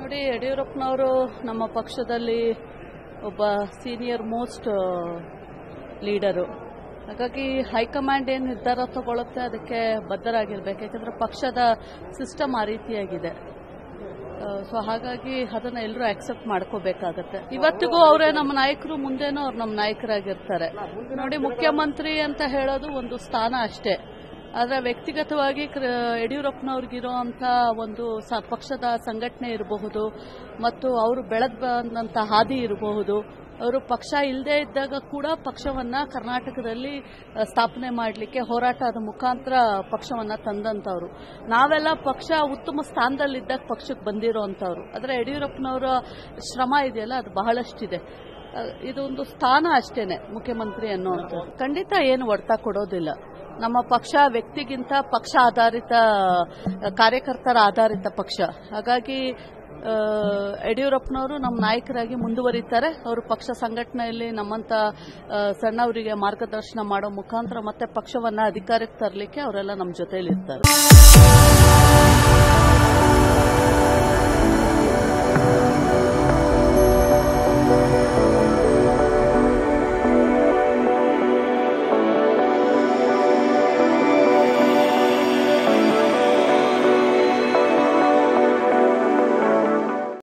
ನೋಡಿ ಯಡಿಯೂರಪ್ಪನವರು ನಮ್ಮ ಪಕ್ಷದಲ್ಲಿ ಒಬ್ಬ ಸೀನಿಯರ್ ಮೋಸ್ಟ್ ಲೀಡರು ಹಾಗಾಗಿ ಹೈಕಮಾಂಡ್ ಏನು ನಿರ್ಧಾರ ತಗೊಳುತ್ತೆ ಅದಕ್ಕೆ ಬದ್ಧರಾಗಿರ್ಬೇಕು ಯಾಕಂದ್ರೆ ಪಕ್ಷದ ಸಿಸ್ಟಮ್ ಆ ರೀತಿಯಾಗಿದೆ ಸೊ ಹಾಗಾಗಿ ಅದನ್ನ ಎಲ್ಲರೂ ಅಕ್ಸೆಪ್ಟ್ ಮಾಡ್ಕೋಬೇಕಾಗತ್ತೆ ಇವತ್ತಿಗೂ ಅವರೇ ನಮ್ಮ ನಾಯಕರು ಮುಂದೆನೂ ಅವ್ರು ನಮ್ಮ ನಾಯಕರಾಗಿರ್ತಾರೆ ನೋಡಿ ಮುಖ್ಯಮಂತ್ರಿ ಅಂತ ಹೇಳೋದು ಒಂದು ಸ್ಥಾನ ಅಷ್ಟೇ ಆದ್ರೆ ವ್ಯಕ್ತಿಗತವಾಗಿ ಕ್ರ- ಯಡಿಯೂರಪ್ಪನವ್ರಿಗಿರುವಂತ ಒಂದು ಸ- ಪಕ್ಷದ ಸಂಘಟನೆ ಇರಬಹುದು ಮತ್ತು ಅವರು ಬೆಳೆದ್ ಬಂದಂತ ಹಾದಿ ಇರಬಹುದು ಅವರು ಪಕ್ಷ ಇಲ್ಲದೆ ಇದ್ದಾಗ ಕೂಡ ಪಕ್ಷವನ್ನ ಕರ್ನಾಟಕದಲ್ಲಿ ಅ, ಸ್ಥಾಪನೆ ಮಾಡಲಿಕ್ಕೆ ಹೋರಾಟದ ಮುಖಾಂತರ ಪಕ್ಷವನ್ನ ತಂದಂತವ್ರು ನಾವೆಲ್ಲ ಪಕ್ಷ ಉತ್ತಮ ಸ್ಥಾನದಲ್ಲಿದ್ದಾಗ ಪಕ್ಷಕ್ಕೆ ಬಂದಿರೋಂಥವ್ರು ಆದರೆ ಯಡಿಯೂರಪ್ಪನವರ ಶ್ರಮ ಇದೆಯಲ್ಲ ಅದು ಬಹಳಷ್ಟಿದೆ ಅ, ಇದೊಂದು ಸ್ಥಾನ ಅಷ್ಟೇನೆ ಮುಖ್ಯಮಂತ್ರಿ ಅನ್ನುವಂಥದ್ದು ಖಂಡಿತ ಏನು ಒಡ್ತಾ ಕೊಡೋದಿಲ್ಲ ನಮ್ಮ ಪಕ್ಷ ವ್ಯಕ್ತಿಗಿಂತ ಪಕ್ಷ ಆಧಾರಿತ ಅ, ಕಾರ್ಯಕರ್ತರ ಆಧಾರಿತ ಪಕ್ಷ ಹಾಗಾಗಿ ಆ, ಯಡಿಯೂರಪ್ಪನವರು ನಮ್ಮ ನಾಯಕರಾಗಿ ಮುಂದುವರಿತಾರೆ ಅವರು ಪಕ್ಷ ಸಂಘಟನೆಯಲ್ಲಿ ನಮ್ಮಂತ ಆ, ಸಣ್ಣವರಿಗೆ ಮಾರ್ಗದರ್ಶನ ಮಾಡೋ ಮುಖಾಂತರ ಮತ್ತೆ ಪಕ್ಷವನ್ನ ಅಧಿಕಾರಕ್ಕೆ ತರಲಿಕ್ಕೆ ಅವರೆಲ್ಲ ನಮ್ಮ ಜೊತೆಲಿ ಇರ್ತಾರೆ